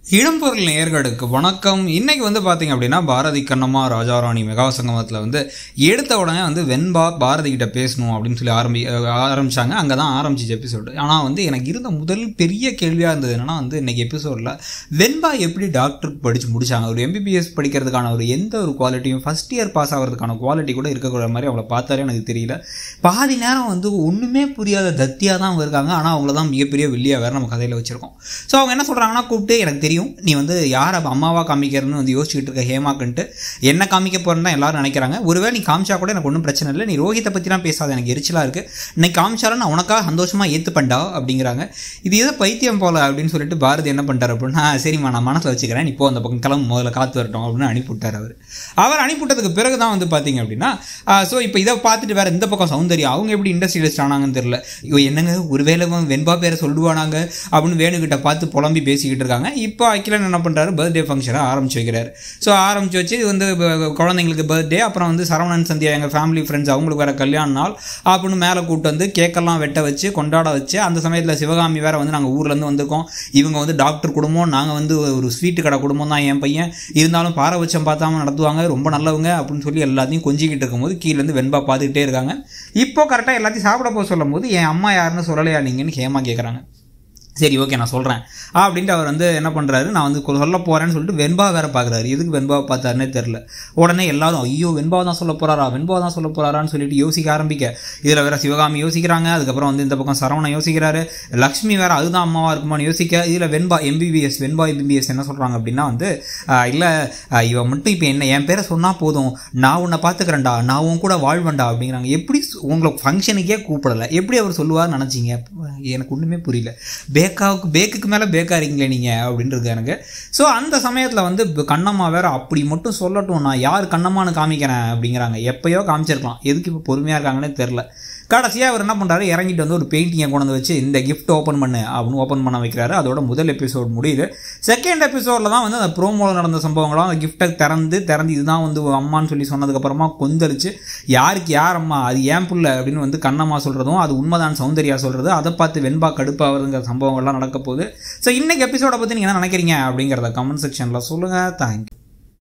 இடம்பொருள் நேயர்களுக்கு வணக்கம் இன்னைக்கு வந்து பார்த்தீங்க அப்படின்னா பாரதி கண்ணம்மா ராஜாராணி மெகா சங்கமத்தில் வந்து எடுத்த உடனே வந்து வெண்பா பாரதி கிட்ட பேசணும் அப்படின்னு சொல்லி ஆரம்பி அஹ் ஆரம்பிச்சாங்க அங்கே தான் ஆரம்பிச்சிச்சு எபிசோடு ஆனால் வந்து எனக்கு இருந்த முதல் பெரிய கேள்வியாக இருந்தது என்னன்னா வந்து இன்னைக்கு எபிசோடில் வெண்பா எப்படி டாக்டருக்கு படித்து முடிச்சாங்க ஒரு எம்பிபிஎஸ் படிக்கிறதுக்கான ஒரு எந்த ஒரு குவாலிட்டியும் ஃபஸ்ட் இயர் பாஸ் ஆகிறதுக்கான குவாலிட்டி கூட இருக்கக்கூடிய மாதிரி அவளை பார்த்தாலே எனக்கு தெரியல பாதி நேரம் வந்து ஒன்றுமே புரியாத தத்தியாக தான் அவங்க இருக்காங்க ஆனால் அவங்கள தான் மிகப்பெரிய வில்லியாக வேறு நம்ம கதையில் வச்சுருக்கோம் ஸோ அவங்க என்ன சொல்கிறாங்கன்னா கூப்பிட்டு எனக்கு தெரியும் நீ வந்து யாரை அம்மாவா காமிக்கிறதுன்னு வந்து யோசிச்சுட்டு இருக்க ஹேமாக்குன்ட்டு என்ன காமிக்க போகிறேன்னு தான் எல்லாரும் நினைக்கிறாங்க ஒருவேளை நீ காமிச்சா கூட எனக்கு ஒன்றும் பிரச்சனை இல்லை நீ ரோஹித்தை பற்றிலாம் பேசாத எனக்கு எரிச்சலாக இருக்குது இன்னைக்கு காமிச்சாலும் நான் உனக்காக சந்தோஷமாக ஏற்றுப்பண்டா அப்படிங்கிறாங்க இது ஏதோ பைத்தியம் போல அப்படின்னு சொல்லிட்டு பாரதி என்ன பண்ணிட்டார் அப்படின்னா சரிம்மா நான் மனசில் வச்சுக்கிறேன் நீ போ அந்த பக்கம் கிளம்பு முதல்ல காத்து வரட்டும் அப்படின்னு அனுப்பிவிட்டார் அவர் அவர் அனுப்பிவிட்டதுக்கு பிறகு தான் வந்து பார்த்தீங்க அப்படின்னா ஸோ இப்போ இதை பார்த்துட்டு வேற இந்த பக்கம் சௌந்தர்யா அவங்க எப்படி இண்டஸ்ட்ரியலிஸ்ட் ஆனாங்கன்னு தெரியல ஐயோ என்னங்க ஒருவேளை இவன் வெண்பா பேரை சொல்லுவானாங்க அப்படின்னு வேணுகிட்ட பார்த்து புலம்பி பேசிக்கிட்டு இருக்காங்க இப்போ அகிலன் என்ன பண்ணுறாரு பர்த்டே ஃபங்க்ஷனை ஆரம்பிச்சு வைக்கிறாரு ஸோ ஆரம்பிச்சு வச்சு இது வந்து ப- குழந்தைங்களுக்கு பர்த்டே அப்புறம் வந்து சரவணன் சந்தியா எங்கள் ஃபேமிலி ஃப்ரெண்ட்ஸ் அவங்களுக்கு வேற கல்யாண நாள் அப்படின்னு மேலே கூப்பிட்டு வந்து கேக்கெல்லாம் வெட்ட வச்சு கொண்டாட வச்சு அந்த சமயத்தில் சிவகாமி வேற வந்து நாங்கள் ஊர்லேருந்து வந்திருக்கோம் இவங்க வந்து டாக்டர் குடும்பம் நாங்கள் வந்து ஒரு ஸ்வீட்டு கடை குடும்பம் தான் என் பையன் இருந்தாலும் பாரபட்சம் பார்த்தாம நடத்துவாங்க ரொம்ப நல்லவங்க அப்படின்னு சொல்லி எல்லாத்தையும் கொஞ்சிக்கிட்டு இருக்கும்போது கீழேருந்து வெண்பா பார்த்துக்கிட்டே இருக்காங்க இப்போ கரெக்டாக எல்லாத்தையும் சாப்பிட போக சொல்லும் போது என் அம்மா யாருன்னு சொல்லலையா நீங்கன்னு ஹேமா கேட்குறாங்க சரி ஓகே நான் சொல்கிறேன் அப்படின்ட்டு அவர் வந்து என்ன பண்ணுறாரு நான் வந்து சொல்ல போகிறேன்னு சொல்லிட்டு வெண்பா வேற பார்க்குறாரு எதுக்கு வெண்பாவை பார்த்தாருன்னே தெரில உடனே எல்லாரும் ஐயோ வெண்பாவை தான் சொல்ல போகிறாரா வெண்பாவை தான் சொல்ல போகிறாரான்னு சொல்லிட்டு யோசிக்க ஆரம்பிக்க இதில் வேற சிவகாமி யோசிக்கிறாங்க அதுக்கப்புறம் வந்து இந்த பக்கம் சரவணன் யோசிக்கிறாரு லக்ஷ்மி வேற அதுதான் அம்மாவா இருக்குமான்னு யோசிக்க இதில் வெண்பா எம்பிபிஎஸ் வெண்பா எம்பிபிஎஸ் என்ன சொல்கிறாங்க அப்படின்னா வந்து இல்லை இவன் மட்டும் இப்போ என்ன என் பேரை சொன்னால் போதும் நான் உன்னை பார்த்துக்கிறேன்டா நான் உன் கூட வாழ்வேன்டா அப்படிங்கிறாங்க எப்படி சு- உங்களை ஃபங்க்ஷனுக்கே கூப்பிடலை எப்படி அவர் சொல்லுவார்னு நினச்சிங்க எனக்கு ஒன்றுமே புரியல பேக்காவுக்கு பேக்குக்கு மேலே பேக்கா இருக்கீங்களே நீங்கள் அப்படின்னு இருக்கு எனக்கு ஸோ அந்த சமயத்தில் வந்து இப்ப கண்ணம்மா வேற அப்படி மட்டும் சொல்லட்டும் நான் யார் கண்ணம்மான்னு காமிக்கிறேன் அப்படிங்கிறாங்க எப்பயோ காமிச்சிருக்கலாம் எதுக்கு இப்போ பொறுமையாக இருக்காங்கன்னே தெரில கடைசியாக அவர் என்ன பண்ணுறாரு இறங்கிட்டு வந்து ஒரு பெயிண்டிங்கை கொண்டு வந்து வச்சு இந்த gift ஓப்பன் பண்ணு அப்படின்னு ஓப்பன் பண்ண வைக்கிறாரு அதோட முதல் எபிசோட் முடியுது செகண்ட் எபிசோடில் தான் வந்து அந்த ப்ரோமோவில் நடந்த சம்பவங்களாம் அந்த கிஃப்ட்டை திறந்து திறந்து இதுதான் வந்து உன் அம்மான்னு சொல்லி சொன்னதுக்கப்புறமா கொந்தளிச்சு யாருக்கு யார் அம்மா அது ஏன் புள்ள அப்படின்னு வந்து கண்ணம்மா சொல்கிறதும் அது உண்மைதான் சௌந்தர்யா சொல்கிறது அதை பார்த்து வெண்பா கடுப்பாகிறதுங்கிற சம்பவங்கள்லாம் நடக்க போகுது ஸோ இன்னைக்கு எபிசோடை பற்றி நீங்கள் என்ன நினைக்கிறீங்க அப்படிங்கிறத கமெண்ட் செக்ஷனில் சொல்லுங்கள் தேங்க்யூ